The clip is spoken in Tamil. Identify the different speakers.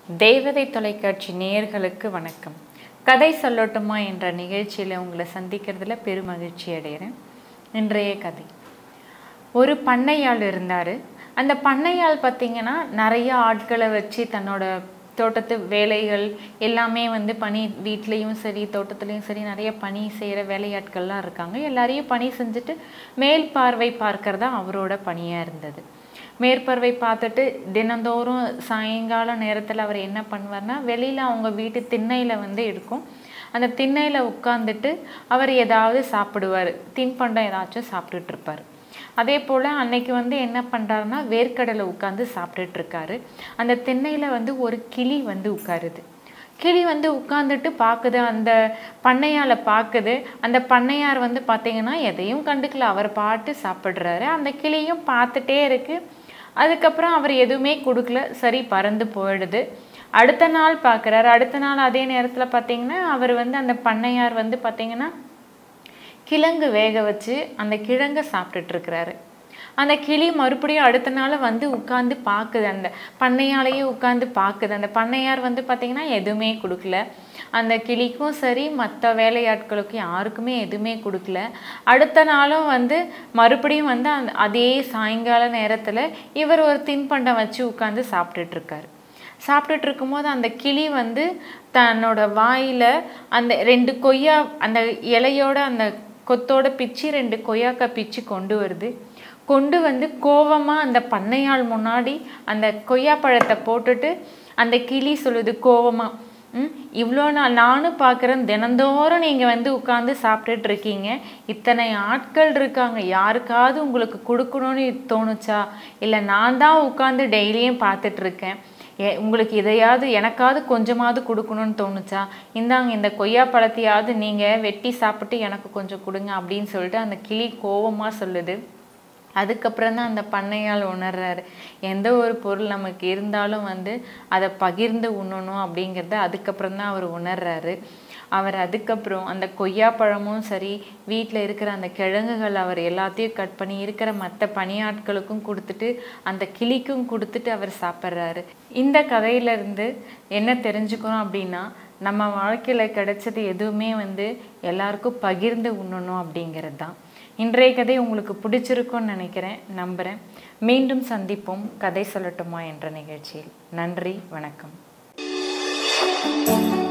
Speaker 1: தேவதை தொலைக்காட்சி நேயர்களுக்கு வணக்கம் கதை சொல்லட்டுமா என்ற நிகழ்ச்சியில் உங்களை சந்திக்கிறதுல பெருமகிழ்ச்சி அடைகிறேன் இன்றைய கதை ஒரு பண்ணையாள் இருந்தார் அந்த பண்ணையாள் பார்த்தீங்கன்னா நிறைய ஆட்களை வச்சு தன்னோட தோட்டத்து வேலைகள் எல்லாமே வந்து பணி வீட்லேயும் சரி தோட்டத்துலேயும் சரி நிறைய பணி செய்கிற வேலையாட்கள்லாம் இருக்காங்க எல்லாரையும் பணி செஞ்சுட்டு மேல் பார்வை பார்க்கறதா அவரோட பணியாக இருந்தது மேற்பார்வை பார்த்துட்டு தினந்தோறும் சாயங்கால நேரத்தில் அவர் என்ன பண்ணுவார்னா வெளியில் அவங்க வீட்டு திண்ணையில் வந்து இருக்கும் அந்த திண்ணையில் உட்காந்துட்டு அவர் ஏதாவது சாப்பிடுவார் தின்பண்டம் ஏதாச்சும் சாப்பிட்டுட்டு இருப்பார் அதே போல் அன்னைக்கு வந்து என்ன பண்ணுறாருன்னா வேர்க்கடலை உட்காந்து சாப்பிட்டுட்டு இருக்காரு அந்த திண்ணையில் வந்து ஒரு கிளி வந்து உட்காருது கிளி வந்து உட்காந்துட்டு பார்க்குது அந்த பண்ணையால பார்க்குது அந்த பண்ணையார் வந்து பார்த்தீங்கன்னா எதையும் கண்டுக்கல அவர் பாட்டு சாப்பிட்றாரு அந்த கிளியும் பார்த்துட்டே இருக்கு அதுக்கப்புறம் அவர் எதுவுமே கொடுக்கல சரி பறந்து போயிடுது அடுத்த நாள் பார்க்குறாரு அடுத்த நாள் அதே நேரத்தில் பார்த்தீங்கன்னா அவர் வந்து அந்த பண்ணையார் வந்து பார்த்தீங்கன்னா கிழங்கு வேக வச்சு அந்த கிழங்கை சாப்பிட்டுட்டு இருக்கிறாரு அந்த கிளி மறுபடியும் அடுத்த நாள் வந்து உட்காந்து பார்க்குது அந்த பண்ணையாலேயே உட்காந்து பார்க்குது அந்த பண்ணையார் வந்து பார்த்திங்கன்னா எதுவுமே கொடுக்கல அந்த கிளிக்கும் சரி மற்ற வேலையாட்களுக்கும் யாருக்குமே எதுவுமே கொடுக்கல அடுத்த நாளும் வந்து மறுபடியும் வந்து அந்த அதே சாயங்கால நேரத்தில் இவர் ஒரு தின்பண்டம் வச்சு உட்காந்து சாப்பிட்டுட்டு இருக்காரு சாப்பிட்டுட்டு இருக்கும்போது அந்த கிளி வந்து தன்னோட வாயில் அந்த ரெண்டு கொய்யா அந்த இலையோட அந்த கொத்தோட பிச்சு ரெண்டு கொய்யாக்காய் பிச்சு கொண்டு வருது கொண்டு வந்து கோவமாக அந்த பண்ணையாள் முன்னாடி அந்த கொய்யா பழத்தை போட்டுட்டு அந்த கிளி சொல்லுது கோவமாக ம் இவ்வளோ நாள் நானும் பார்க்குறேன் தினந்தோறும் நீங்கள் வந்து உட்காந்து சாப்பிட்டுட்டு இருக்கீங்க இத்தனை ஆட்கள் இருக்காங்க யாருக்காவது உங்களுக்கு கொடுக்கணும்னு தோணுச்சா இல்லை நான் தான் உட்காந்து டெய்லியும் பார்த்துட்ருக்கேன் ஏ உங்களுக்கு இதையாவது எனக்காவது கொஞ்சமாவது கொடுக்கணும்னு தோணுச்சா இந்தாங்க இந்த கொய்யா பழத்தையாவது நீங்கள் வெட்டி சாப்பிட்டு எனக்கு கொஞ்சம் கொடுங்க அப்படின்னு சொல்லிட்டு அந்த கிளி கோவமாக சொல்லுது அதுக்கப்புறம் தான் அந்த பண்ணையால் உணர்றாரு எந்த ஒரு பொருள் நமக்கு இருந்தாலும் வந்து அதை பகிர்ந்து உண்ணணும் அப்படிங்கிறத அதுக்கப்புறம் தான் அவர் உணர்றாரு அவர் அதுக்கப்புறம் அந்த கொய்யா பழமும் சரி வீட்டில் இருக்கிற அந்த கிழங்குகள் அவர் எல்லாத்தையும் கட் பண்ணி இருக்கிற மற்ற பணியாட்களுக்கும் கொடுத்துட்டு அந்த கிளிக்கும் கொடுத்துட்டு அவர் சாப்பிட்றாரு இந்த கதையிலேருந்து என்ன தெரிஞ்சுக்கணும் அப்படின்னா நம்ம வாழ்க்கையில் கிடைச்சது எதுவுமே வந்து எல்லாருக்கும் பகிர்ந்து உண்ணணும் அப்படிங்கிறது தான் இன்றைய கதை உங்களுக்கு பிடிச்சிருக்கும்னு நினைக்கிறேன் நம்புகிறேன் மீண்டும் சந்திப்போம் கதை சொல்லட்டுமா என்ற நிகழ்ச்சியில் நன்றி வணக்கம்